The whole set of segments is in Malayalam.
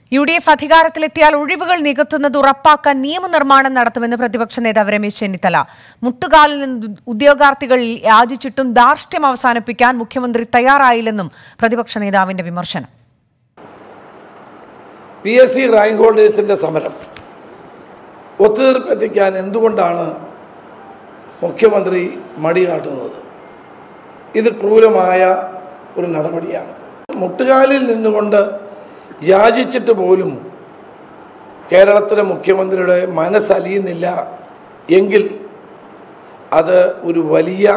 യു ഡി എഫ് അധികാരത്തിലെത്തിയാൽ ഒഴിവുകൾ നികത്തുന്നത് ഉറപ്പാക്കാൻ നിയമനിർമ്മാണം നടത്തുമെന്ന് പ്രതിപക്ഷ നേതാവ് രമേശ് ചെന്നിത്തല മുട്ടുകാലിൽ നിന്ന് ഉദ്യോഗാർത്ഥികൾ യാചിച്ചിട്ടും ധാർഷ്ട്യം അവസാനിപ്പിക്കാൻ മുഖ്യമന്ത്രി തയ്യാറായില്ലെന്നും പ്രതിപക്ഷ നേതാവിന്റെ വിമർശനം പി എസ് സി റാങ്ക് ഹോൾഡേഴ്സിൻ്റെ സമരം ഒത്തുതീർപ്പെത്തിക്കാൻ എന്തുകൊണ്ടാണ് മുഖ്യമന്ത്രി മടി കാട്ടുന്നത് ഇത് ക്രൂരമായ ഒരു നടപടിയാണ് മുട്ടുകാലിൽ നിന്നുകൊണ്ട് യാചിച്ചിട്ട് പോലും കേരളത്തിലെ മുഖ്യമന്ത്രിയുടെ മനസ്സലിയുന്നില്ല എങ്കിൽ അത് ഒരു വലിയ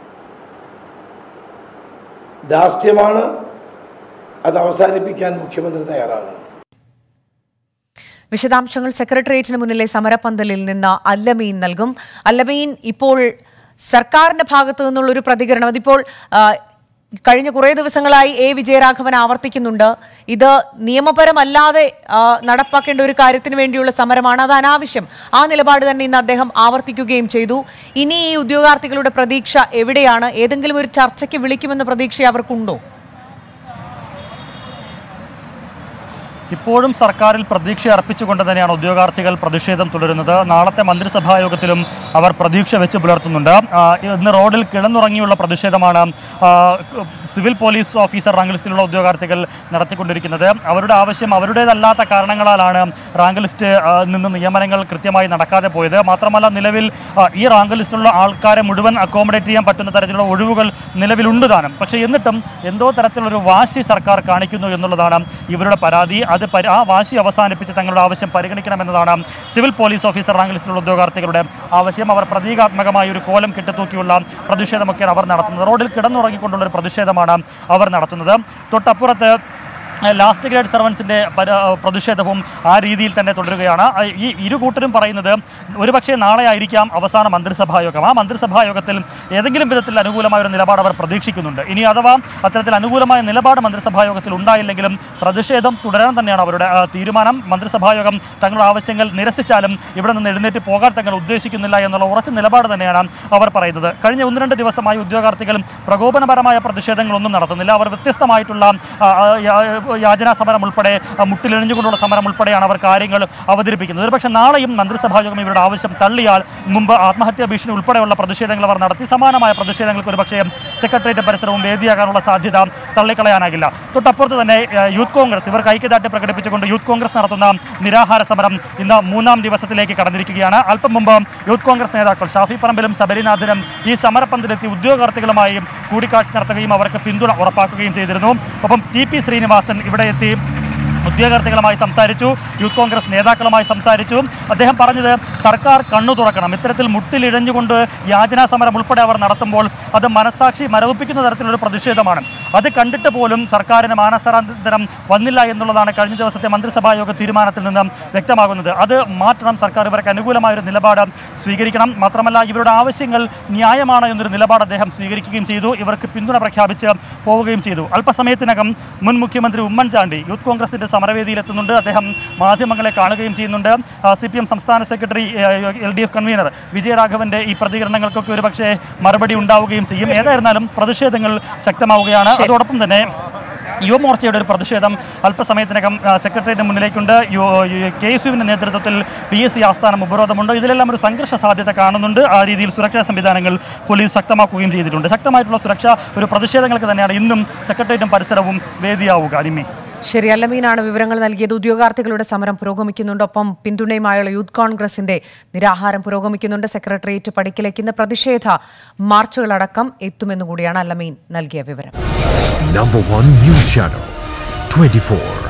ധാർഷ്ട്യമാണ് അത് അവസാനിപ്പിക്കാൻ മുഖ്യമന്ത്രി തയ്യാറാകണം വിശദാംശങ്ങൾ സെക്രട്ടേറിയറ്റിന് മുന്നിലെ സമരപന്തലിൽ നിന്ന് അല്ലമീൻ നൽകും അല്ലമീൻ ഇപ്പോൾ സർക്കാരിന്റെ ഭാഗത്തു നിന്നുള്ള ഒരു പ്രതികരണം അതിപ്പോൾ ആ, കഴിഞ്ഞ കുറേ ദിവസങ്ങളായി എ വിജയരാഘവൻ ആവർത്തിക്കുന്നുണ്ട് ഇത് നിയമപരമല്ലാതെ ആ, നടപ്പാക്കേണ്ട ഒരു കാര്യത്തിന് വേണ്ടിയുള്ള സമരമാണ് അത് അനാവശ്യം ആ നിലപാട് തന്നെ ഇന്ന് അദ്ദേഹം ആവർത്തിക്കുകയും ചെയ്തു ഇനി ഈ ഉദ്യോഗാർത്ഥികളുടെ പ്രതീക്ഷ എവിടെയാണ് ഏതെങ്കിലും ഒരു ചർച്ചയ്ക്ക് വിളിക്കുമെന്ന പ്രതീക്ഷ അവർക്കുണ്ടോ ഇപ്പോഴും സർക്കാരിൽ പ്രതീക്ഷ അർപ്പിച്ചുകൊണ്ട് തന്നെയാണ് ഉദ്യോഗാർത്ഥികൾ പ്രതിഷേധം തുടരുന്നത് നാളത്തെ മന്ത്രിസഭാ യോഗത്തിലും അവർ പ്രതീക്ഷ വെച്ച് പുലർത്തുന്നുണ്ട് ആ, ഇന്ന് റോഡിൽ കിടന്നുറങ്ങിയുള്ള പ്രതിഷേധമാണ് ആ, സിവിൽ പോലീസ് ഓഫീസർ റാങ്ക് ലിസ്റ്റിലുള്ള ഉദ്യോഗാർത്ഥികൾ നടത്തിക്കൊണ്ടിരിക്കുന്നത് അവരുടെ ആവശ്യം അവരുടേതല്ലാത്ത കാരണങ്ങളാലാണ് റാങ്ക് ലിസ്റ്റ് ആ, നിന്ന് നിയമനങ്ങൾ കൃത്യമായി നടക്കാതെ പോയത് മാത്രമല്ല നിലവിൽ ആ, ഈ റാങ്ക് ലിസ്റ്റിലുള്ള ആൾക്കാരെ മുഴുവൻ അക്കോമഡേറ്റ് ചെയ്യാൻ പറ്റുന്ന തരത്തിലുള്ള ഒഴിവുകൾ നിലവിലുണ്ട് താനും പക്ഷേ എന്നിട്ടും എന്തോ തരത്തിലൊരു വാശി സർക്കാർ കാണിക്കുന്നു എന്നുള്ളതാണ് ഇവരുടെ പരാതി അത് പരി- ആ വാശി അവസാനിപ്പിച്ച് തങ്ങളുടെ ആവശ്യം പരിഗണിക്കണമെന്നതാണ് സിവിൽ പോലീസ് ഓഫീസർ റാങ്ക് ലിസ്റ്റിലുള്ള ഉദ്യോഗാർത്ഥികളുടെ ആവശ്യം അവർ പ്രതീകാത്മകമായ ഒരു കോലം കെട്ടിത്തൂക്കിയുള്ള പ്രതിഷേധമൊക്കെയാണ് അവർ നടത്തുന്നത് റോഡിൽ കിടന്നുറങ്ങിക്കൊണ്ടുള്ള ഒരു പ്രതിഷേധമാണ് അവർ നടത്തുന്നത് തൊട്ടപ്പുറത്ത് ലാസ്റ്റ് ഗ്രേഡ് സർവൻസിൻ്റെ പ്രതിഷേധവും ആ രീതിയിൽ തന്നെ തുടരുകയാണ് ആ, ഈ ഇരു കൂട്ടരും പറയുന്നത് ഒരുപക്ഷെ നാളെ ആയിരിക്കാം അവസാന മന്ത്രിസഭാ യോഗം ആ മന്ത്രിസഭാ യോഗത്തിൽ ഏതെങ്കിലും വിധത്തിൽ അനുകൂലമായ ഒരു നിലപാട് അവർ പ്രതീക്ഷിക്കുന്നുണ്ട് ഇനി അഥവാ അത്തരത്തിൽ അനുകൂലമായ നിലപാട് മന്ത്രിസഭാ യോഗത്തിൽ ഉണ്ടായില്ലെങ്കിലും പ്രതിഷേധം തുടരാൻ തന്നെയാണ് അവരുടെ ആ, തീരുമാനം മന്ത്രിസഭാ യോഗം തങ്ങളുടെ ആവശ്യങ്ങൾ നിരസിച്ചാലും ഇവിടെ നിന്ന് എഴുന്നേറ്റ് പോകാൻ തങ്ങൾ ഉദ്ദേശിക്കുന്നില്ല എന്നുള്ള ഉറച്ച നിലപാട് തന്നെയാണ് അവർ പറയുന്നത് കഴിഞ്ഞ ഒന്ന് രണ്ട് ദിവസമായി ഉദ്യോഗാർത്ഥികൾ പ്രകോപനപരമായ പ്രതിഷേധങ്ങളൊന്നും നടത്തുന്നില്ല അവർ വ്യത്യസ്തമായിട്ടുള്ള ആ, ആ, യാ- യാചനാ സമരം ഉൾപ്പെടെ ആ, മുട്ടിലെഴിഞ്ഞുകൊണ്ടുള്ള സമരം ഉൾപ്പെടെയാണ് അവർ കാര്യങ്ങൾ അവതരിപ്പിക്കുന്നത് ഒരുപക്ഷെ നാളെയും മന്ത്രിസഭാ യോഗം ഇവരുടെ ആവശ്യം തള്ളിയാൽ മുമ്പ് ആത്മഹത്യാ ഭീഷണി ഉൾപ്പെടെയുള്ള പ്രതിഷേധങ്ങൾ അവർ നടത്തി സമാനമായ പ്രതിഷേധങ്ങൾക്ക് ഒരുപക്ഷെ സെക്രട്ടേറിയറ്റ് പരിസരവും വേദിയാകാനുള്ള സാധ്യത തള്ളിക്കളയാനാകില്ല തൊട്ടപ്പുറത്ത് തന്നെ ആ, യൂത്ത് കോൺഗ്രസ് ഇവർക്ക് ഐക്യദാർഢ്യം പ്രകടിപ്പിച്ചുകൊണ്ട് യൂത്ത് കോൺഗ്രസ് നടത്തുന്ന നിരാഹാര സമരം ഇന്ന് മൂന്നാം ദിവസത്തിലേക്ക് കടന്നിരിക്കുകയാണ് അല്പം മുമ്പ് യൂത്ത് കോൺഗ്രസ് നേതാക്കൾ ഷാഫി പറമ്പിലും ശബരിനാഥനും ഈ സമരപ്പന്തലെത്തി ഉദ്യോഗാർത്ഥികളുമായി കൂടിക്കാഴ്ച നടത്തുകയും അവർക്ക് പിന്തുണ ഉറപ്പാക്കുകയും ചെയ്തിരുന്നു ഒപ്പം ടി പി ശ്രീനിവാസൻ ഇവിടെ എത്തി ഉദ്യോഗാർത്ഥികളുമായി സംസാരിച്ചു യൂത്ത് കോൺഗ്രസ് നേതാക്കളുമായി സംസാരിച്ചു അദ്ദേഹം പറഞ്ഞത് സർക്കാർ കണ്ണു തുറക്കണം ഇത്തരത്തിൽ മുട്ടിലിഴഞ്ഞുകൊണ്ട് യാചനാ സമരം ഉൾപ്പെടെ അവർ നടത്തുമ്പോൾ അത് മനസാക്ഷി മരവിപ്പിക്കുന്ന തരത്തിലുള്ള പ്രതിഷേധമാണ് അത് കണ്ടിട്ട് പോലും സർക്കാരിന് മാനസാന്തരം വന്നില്ല എന്നുള്ളതാണ് കഴിഞ്ഞ ദിവസത്തെ മന്ത്രിസഭാ യോഗ തീരുമാനത്തിൽ നിന്ന് വ്യക്തമാകുന്നത് അത് മാറ്റണം സർക്കാർ ഇവർക്ക് അനുകൂലമായ ഒരു നിലപാട് സ്വീകരിക്കണം മാത്രമല്ല ഇവരുടെ ആവശ്യങ്ങൾ ന്യായമാണ് എന്നൊരു നിലപാട് അദ്ദേഹം സ്വീകരിക്കുകയും ചെയ്തു ഇവർക്ക് പിന്തുണ പ്രഖ്യാപിച്ച് പോവുകയും ചെയ്തു അല്പസമയത്തിനകം മുൻ മുഖ്യമന്ത്രി ഉമ്മൻചാണ്ടി യൂത്ത് കോൺഗ്രസിന്റെ സമരവേദിയിലെത്തുന്നുണ്ട് അദ്ദേഹം മാധ്യമങ്ങളെ കാണുകയും ചെയ്യുന്നുണ്ട് സി പി എം സംസ്ഥാന secretary L D F convener വിജയരാഘവന്റെ ഈ പ്രതികരണങ്ങൾക്കൊക്കെ ഒരുപക്ഷെ മറുപടി ഉണ്ടാവുകയും ചെയ്യും ഏതായിരുന്നാലും പ്രതിഷേധങ്ങൾ ശക്തമാവുകയാണ് അതോടൊപ്പം തന്നെ യുവമോർച്ചയുടെ ഒരു പ്രതിഷേധം അല്പസമയത്തിനകം ആ, സെക്രട്ടേറിയറ്റിന് മുന്നിലേക്കുണ്ട് യു കെ എസ് യുവിൻ്റെ നേതൃത്വത്തിൽ പി എസ് സി ആസ്ഥാനം ഉപരോധമുണ്ട് ഇതിലെല്ലാം ഒരു സംഘർഷ സാധ്യത കാണുന്നുണ്ട് ആ രീതിയിൽ സുരക്ഷാ സംവിധാനങ്ങൾ പോലീസ് ശക്തമാക്കുകയും ചെയ്തിട്ടുണ്ട് ശക്തമായിട്ടുള്ള സുരക്ഷ ഒരു പ്രതിഷേധങ്ങൾക്ക് തന്നെയാണ് ഇന്നും സെക്രട്ടേറിയറ്റും പരിസരവും വേദിയാവുക അനിമി ശരി അല്ലമീനാണ് വിവരങ്ങൾ നൽകിയത് ഉദ്യോഗാർത്ഥികളുടെ സമരം പുരോഗമിക്കുന്നുണ്ട് ഒപ്പം പിന്തുണയുമായുള്ള യൂത്ത് കോൺഗ്രസിന്റെ നിരാഹാരം പുരോഗമിക്കുന്നുണ്ട് സെക്രട്ടേറിയറ്റ് പടിക്കലേക്ക് ഇന്ന് പ്രതിഷേധ മാർച്ചുകളടക്കം എത്തുമെന്നുകൂടിയാണ് അല്ലമീൻ നൽകിയ വിവരം Number one news channel 24.